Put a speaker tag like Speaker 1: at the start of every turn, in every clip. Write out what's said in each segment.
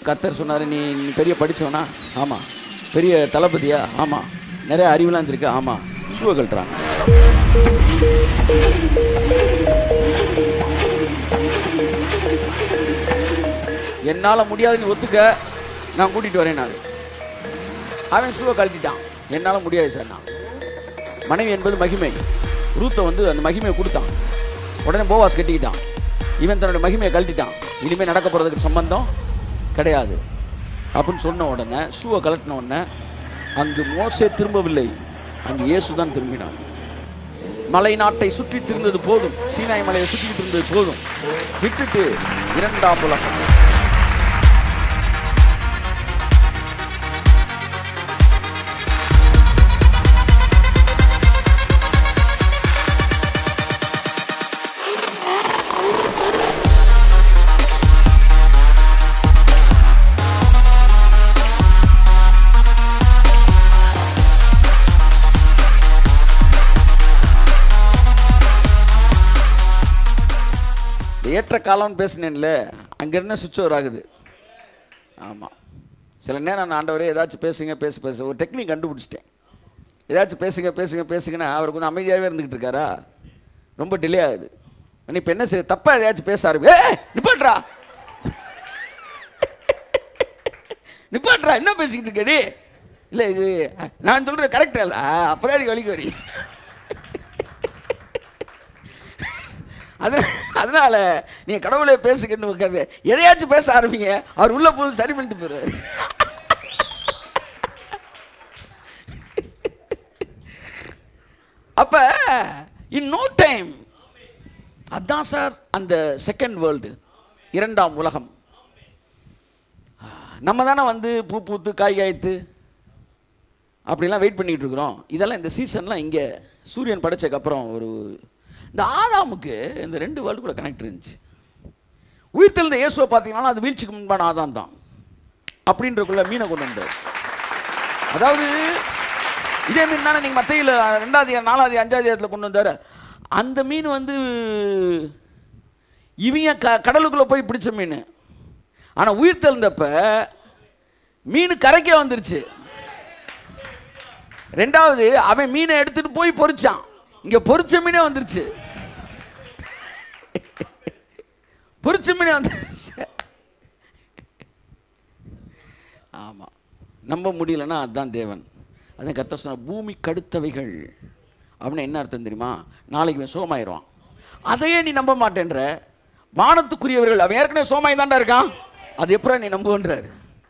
Speaker 1: கத்தர் சொன்னார் நீ நீ பெரிய படிச்சவனா ஆமாம் பெரிய தளபதியா ஆமாம் நிறைய அறிவுலாம் இருந்திருக்கு ஆமாம் ஷூவை கழட்டுறான் என்னால் முடியாது நீ ஒத்துக்க நான் கூட்டிகிட்டு வரேன் நான் அவன் ஷூவை கழட்டிட்டான் என்னால் முடியாது சார் நான் மனைவி என்பது மகிமை ரூத்தை வந்து அந்த மகிமையை கொடுத்தான் உடனே போவாஸ் கட்டிக்கிட்டான் இவன் தன்னோட மகிமையை கழட்டிட்டான் இனிமேல் நடக்க போகிறதுக்கு சம்பந்தம் கிடையாது அப்படின்னு சொன்ன உடனே ஷூவை கழட்டின உடனே அங்கு மோசே திரும்பவில்லை அங்கு இயேசு தான் திரும்பினார் மலை நாட்டை சுற்றி திருந்தது போதும் சீனாய் மலையை சுற்றிட்டு இருந்தது போதும் விட்டுட்டு இரண்டாம் உலகம் இந்த ஏற்ற காலம்னு பேசினேன்ல அங்கே என்ன சுவிட்ச் ஓவர் ஆகுது ஆமாம் சில நேரம் நான் ஆண்டவரே ஏதாச்சும் பேசுங்க பேச பேச ஒரு டெக்னிக் கண்டுபிடிச்சிட்டேன் ஏதாச்சும் பேசுங்க பேசுங்க பேசுங்கன்னா அவர் கொஞ்சம் அமைதியாகவே இருந்துக்கிட்டு இருக்காரா ரொம்ப டிலே ஆகுது நீ இப்போ என்ன செய்ய தப்பாக எதையாச்சும் பேச ஆரம்பி ஏ நிப்பாட்றா நிப்பாட்றா என்ன பேசிக்கிட்டு இருக்கடி இல்லை இது நான் சொல்கிறது கரெக்டாக இல்லை அப்போதான் நீ வலிக்கு வரி அதனால அதனால நீங்க கடவுளை பேசுங்கன்னு உட்காந்து எதையாச்சும் பேச ஆரம்பிங்க அவர் உள்ள போய் சரி பண்ணிட்டு போயிருவாரு அப்ப இன் நோ டைம் அதான் சார் அந்த செகண்ட் வேர்ல்டு இரண்டாம் உலகம் நம்ம தானே வந்து பூ பூத்து காய் காய்த்து அப்படிலாம் வெயிட் பண்ணிட்டு இருக்கிறோம் இதெல்லாம் இந்த சீசன்லாம் இங்கே சூரியன் படைச்சதுக்கப்புறம் ஒரு இந்த ஆதாமுக்கு இந்த ரெண்டு வேர்ல்டு கூட கனெக்ட் இருந்துச்சு உயிர்த்தெழுந்த இயேசுவை பார்த்தீங்கன்னா அது வீழ்ச்சிக்கு முன்பான ஆதாம் தான் அப்படின்றக்குள்ள மீனை கொண்டு வந்தார் அதாவது இதே மீன் தானே நீங்கள் மத்தையில் ரெண்டாவது நாலாவது அஞ்சாவது இடத்துல கொண்டு வந்தார் அந்த மீன் வந்து இவங்க க கடலுக்குள்ளே போய் பிடிச்ச மீன் ஆனால் உயிர் தெழுந்தப்ப மீன் கரைக்கே வந்துருச்சு ரெண்டாவது அவன் மீனை எடுத்துட்டு போய் பொரிச்சான் இங்க பொரிச்ச மீனே வந்துருச்சு பொரிச்ச மீனே வந்துருச்சு ஆமா நம்ப முடியலன்னா அதுதான் தேவன் அதான் கரெக்டாக சொன்ன பூமி கடுத்தவைகள் அப்படின்னு என்ன அர்த்தம் தெரியுமா நாளைக்கு இவன் சோமாயிருவான் அதையே நீ நம்ப மாட்டேன்ற வானத்துக்குரியவர்கள் அவன் ஏற்கனவே சோமாய் தாண்டா இருக்கான் அது எப்படா நீ நம்புன்றாரு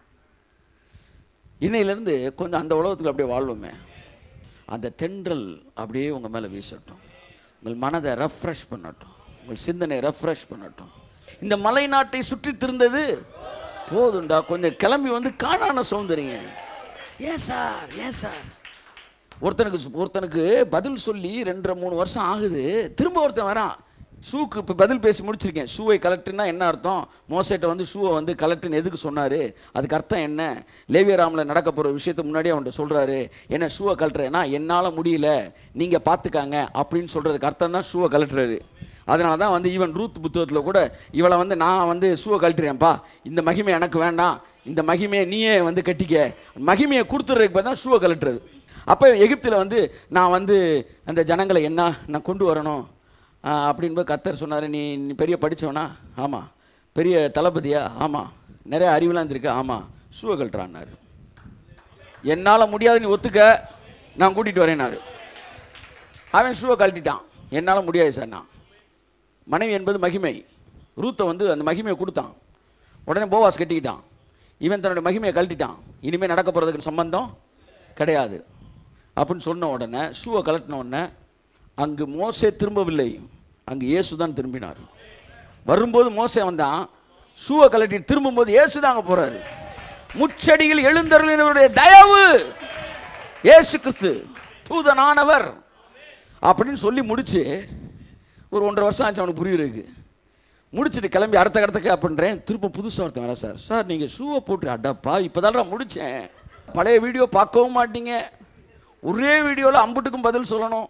Speaker 1: இன்னையிலேருந்து கொஞ்சம் அந்த உலகத்துக்கு அப்படியே வாழ்வோமே அந்த தென்றல் அப்படியே உங்கள் மேலே வீசட்டும் உங்கள் மனதை ரெஃப்ரெஷ் பண்ணட்டும் உங்கள் சிந்தனை ரெஃப்ரெஷ் பண்ணட்டும் இந்த மலை நாட்டை சுற்றி திருந்தது போதுண்டா கொஞ்சம் கிளம்பி வந்து காணான சௌந்தரிங்க ஏன் சார் ஏன் சார் ஒருத்தனுக்கு சு- ஒருத்தனுக்கு பதில் சொல்லி ரெண்டரை மூணு வருஷம் ஆகுது திரும்ப ஒருத்தன் வரான் ஷூக்கு இப்போ பதில் பேசி முடிச்சிருக்கேன் ஷூவை கலெக்டர்னா என்ன அர்த்தம் மோசேட்ட வந்து ஷூவை வந்து கலெக்டர்னு எதுக்கு சொன்னார் அதுக்கு அர்த்தம் என்ன லேவியராமில் நடக்க போகிற விஷயத்தை முன்னாடியே அவன்கிட்ட சொல்கிறாரு என்ன ஷூவை கழட்டுறேன்னா என்னால் முடியல நீங்கள் பார்த்துக்காங்க அப்படின்னு சொல்கிறதுக்கு அர்த்தம் தான் ஷூவை கழட்டுறது அதனால தான் வந்து ஈவன் ரூத் புத்தகத்தில் கூட இவளை வந்து நான் வந்து ஷூவை கழட்டுறேன்ப்பா இந்த மகிமை எனக்கு வேண்டாம் இந்த மகிமையை நீயே வந்து கட்டிக்க மகிமையை கொடுத்துட்றதுக்கு தான் ஷூவை கழட்டுறது அப்போ எகிப்தில் வந்து நான் வந்து அந்த ஜனங்களை என்ன நான் கொண்டு வரணும் ஆஹ் அப்படின்போது கத்தர் சொன்னார் நீ நீ பெரிய படிச்சவனா ஆமாம் பெரிய தளபதியா ஆமாம் நிறைய அறிவுலாம் இருந்திருக்கு ஆமாம் ஷூவை கழட்டுறான்னாரு என்னால் முடியாது நீ ஒத்துக்க நான் கூட்டிகிட்டு வரேனாரு அவன் ஷூவை கழட்டிட்டான் என்னால் முடியாது சார் நான் மனைவி என்பது மகிமை ரூத்தை வந்து அந்த மகிமையை கொடுத்தான் உடனே போவாஸ் கட்டிக்கிட்டான் இவன் தன்னோட மகிமையை கழட்டிட்டான் இனிமேல் நடக்க போகிறதுக்கு சம்பந்தம் கிடையாது அப்படின்னு சொன்ன உடனே ஷூவை கழட்டின உடனே அங்கு மோசே திரும்பவில்லை அங்கு இயேசு தான் திரும்பினார் வரும்போது மோசே வந்தான் ஷூவை கழட்டி திரும்பும்போது இயேசு தான் அங்கே போகிறாரு முச்சடியில் எழுந்தருளினவருடைய தயவு இயேசு கிறிஸ்து தூதனானவர் அப்படின்னு சொல்லி முடிச்சு ஒரு ஒன்றரை வருஷம் ஆச்சு அவனுக்கு புரியுறதுக்கு முடிச்சுட்டு கிளம்பி அடுத்த கடத்துக்கு அப்படின்றேன் திரும்ப புதுசாக ஒருத்தன் வரேன் சார் சார் நீங்கள் ஷூவை போட்டு அடப்பா இப்போ தான் முடித்தேன் பழைய வீடியோ பார்க்கவும் மாட்டீங்க ஒரே வீடியோவில் அம்புட்டுக்கும் பதில் சொல்லணும்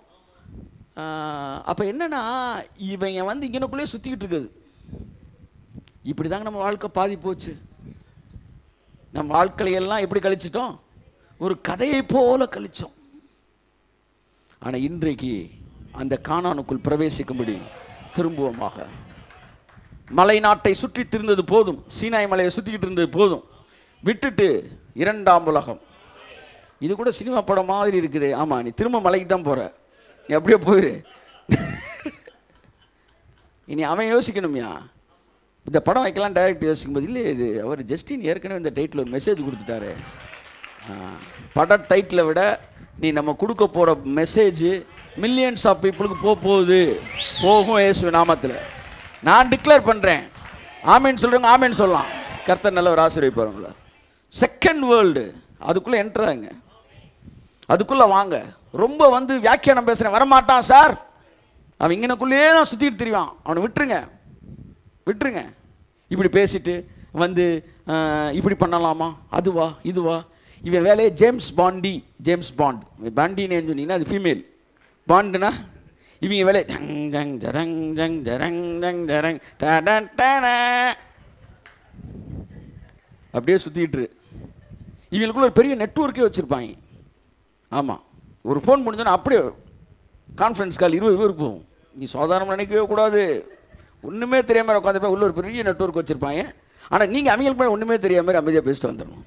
Speaker 1: அப்போ என்னன்னா இவங்க வந்து இங்கனக்குள்ளேயே சுற்றிக்கிட்டு இருக்குது இப்படி தாங்க நம்ம வாழ்க்கை பாதி போச்சு நம் வாழ்க்கையெல்லாம் எப்படி கழிச்சிட்டோம் ஒரு கதையை போல கழிச்சோம் ஆனா இன்றைக்கு அந்த கானானுக்குள் பிரவேசிக்கும்படி திரும்புவோமாக மலை நாட்டை சுற்றி திரிந்தது போதும் சீனாய் மலையை சுற்றிக்கிட்டு இருந்தது போதும் விட்டுட்டு இரண்டாம் உலகம் இது கூட சினிமா படம் மாதிரி இருக்குது ஆமா நீ திரும்ப மலைக்கு தான் போற நீ அப்படியே போயிரு இனி அவன் யோசிக்கணும்யா இந்த படம் வைக்கலாம் டைரக்ட் யோசிக்கும்போது இல்லை இது அவர் ஜஸ்டின் ஏற்கனவே இந்த டைட்டில் ஒரு மெசேஜ் கொடுத்துட்டாரு ஆ, பட டைட்டிலை விட நீ நம்ம கொடுக்க போகிற மெசேஜ் மில்லியன்ஸ் ஆஃப் பீப்புளுக்கு போக போகுது போகும் இயேசு நாமத்தில் நான் டிக்ளேர் பண்ணுறேன் ஆமேன்னு சொல்கிறவங்க ஆமேன்னு சொல்லலாம் கர்த்தர் நல்ல ஒரு ஆசிரியப்பார் உங்களை செகண்ட் வேர்ல்டு அதுக்குள்ளே என்ட்ராங்க அதுக்குள்ளே வாங்க ரொம்ப வந்து வியாக்கியானம் பேசுகிறேன் வரமாட்டான் சார் அவன் இங்கனக்குள்ளேயே தான் சுற்றிட்டு திரிவான் அவனை விட்டுருங்க விட்டுருங்க இப்படி பேசிட்டு வந்து அஹ், இப்படி பண்ணலாமா அதுவா இதுவா இவன் வேலையை ஜேம்ஸ் பாண்டி ஜேம்ஸ் பாண்ட் பாண்டின்னு சொன்னீங்கன்னா அது ஃபீமேல் பாண்டுனா இவங்க வேலையை ஜங் ஜங் ஜரங் ஜங் ஜரங் ஜங் ஜரங் டடன் டன. அப்படியே சுற்றிட்டு இரு. இவங்களுக்குள்ள ஒரு பெரிய நெட்வொர்க்கே வச்சுருப்பாங்க ஆமாம் ஒரு ஃபோன் முடிஞ்சோன்னா அப்படியே கான்ஃபரன்ஸ் கால் இருபது பேருக்கு போகும் நீ சாதாரணமாக நினைக்கவே கூடாது ஒன்றுமே தெரியாமல் உட்காந்து உள்ள ஒரு பெரிய நெட்வொர்க் வச்சுருப்பாங்க ஆனால் நீங்கள் அவங்களுக்கு மேலே ஒன்றுமே தெரியாம மாதிரி அமைதியாக பேசிட்டு வந்துடணும்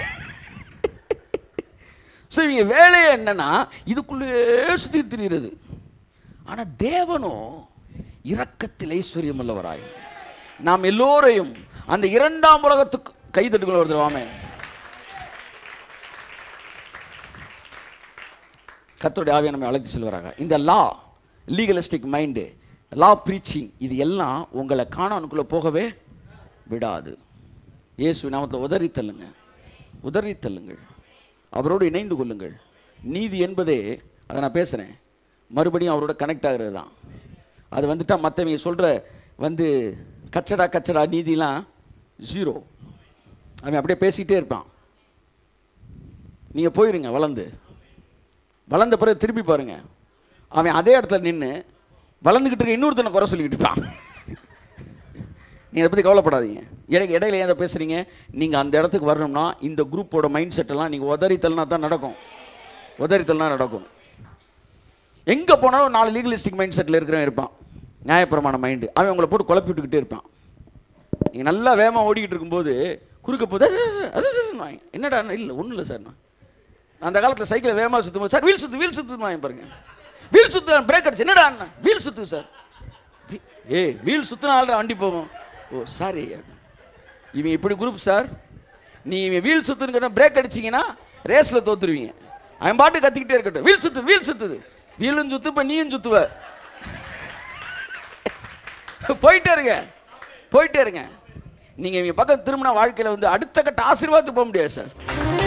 Speaker 1: ஸோ இவங்க வேலையே என்னன்னா இதுக்குள்ளே சுற்றி திரிகிறது ஆனால் தேவனோ இரக்கத்தில் ஐஸ்வர்யம் உள்ளவராய் நாம் எல்லோரையும் அந்த இரண்டாம் உலகத்துக்கு கைதட்டுகள் வருது வாமேன் கர்த்தருடைய ஆவியை நம்ம அழைத்து செல்வராங்க இந்த law legalistic mind law breaching இது எல்லாம் உங்களை காணானுக்குள்ளே போகவே விடாது இயேசு நாமத்தில் உதறி தள்ளுங்க உதறி தள்ளுங்கள் அவரோடு இணைந்து கொள்ளுங்கள் நீதி என்பதே அதை நான் பேசுகிறேன் மறுபடியும் அவரோட கனெக்ட் ஆகிறது தான் அது வந்துட்டா மற்றவங்க சொல்கிற வந்து கச்சடா கச்சடா நீதிலாம் ஜீரோ அவன் அப்படியே பேசிக்கிட்டே இருப்பான் நீங்கள் போயிருங்க வளர்ந்து வளர்ந்த பிறகு திருப்பி பாருங்க அவன் அதே இடத்துல நின்று வளர்ந்துக்கிட்டு இருக்க இன்னொருத்தனை குறை சொல்லிக்கிட்டு இருப்பான் நீங்கள் அதை பற்றி கவலைப்படாதீங்க எனக்கு இடையில ஏன் அதை பேசுகிறீங்க நீங்கள் அந்த இடத்துக்கு வரணும்னா இந்த குரூப்போட மைண்ட் செட்டெல்லாம் நீங்கள் உதறித்தல்னா தான் நடக்கும் உதறித்தல்னா நடக்கும் எங்கே போனாலும் நாலு லீகலிஸ்டிக் மைண்ட் செட்டில் இருக்கிறவன் இருப்பான் நியாயப்பிரமான மைண்டு அவன் உங்களை போட்டு குழப்பி விட்டுக்கிட்டே இருப்பான் நீங்கள் நல்லா வேகமாக ஓடிக்கிட்டு இருக்கும்போது குறுக்க போது "அது, அது, அது, அது" வாங்க. என்னடா இல்லை ஒன்றும் இல்லை சார் நான் அந்த காலத்தில் சைக்கிளை வேகமாக சுற்றும் போது சார் வீல் சுத்து வீல் சுத்துன்னு வாங்கி பாருங்க வீல் சுத்து பிரேக் அடிச்சு என்னடா அண்ணா வீல் சுத்து சார் வீ- ஏய் வீல் சுத்தினால்டா வண்டி போகும் ஓ சாரி இவன் இப்படி குரூப் சார் நீ இவன் வீல் சுத்துன்னு பிரேக் அடிச்சீங்கன்னா ரேஸில் தோத்துருவீங்க அவன் பாட்டு கத்திக்கிட்டே இருக்கட்டும் வீல் சுத்து வீல் சுத்துது வீலும் சுத்து இப்போ நீயும் சுத்துவ போயிட்டே இருங்க போயிட்டே இருங்க நீங்கள் இவங்க பக்கம் திரும்பின வாழ்க்கையில் வந்து அடுத்த கட்ட ஆசீர்வாதத்துக்கு போக முடியாது சார்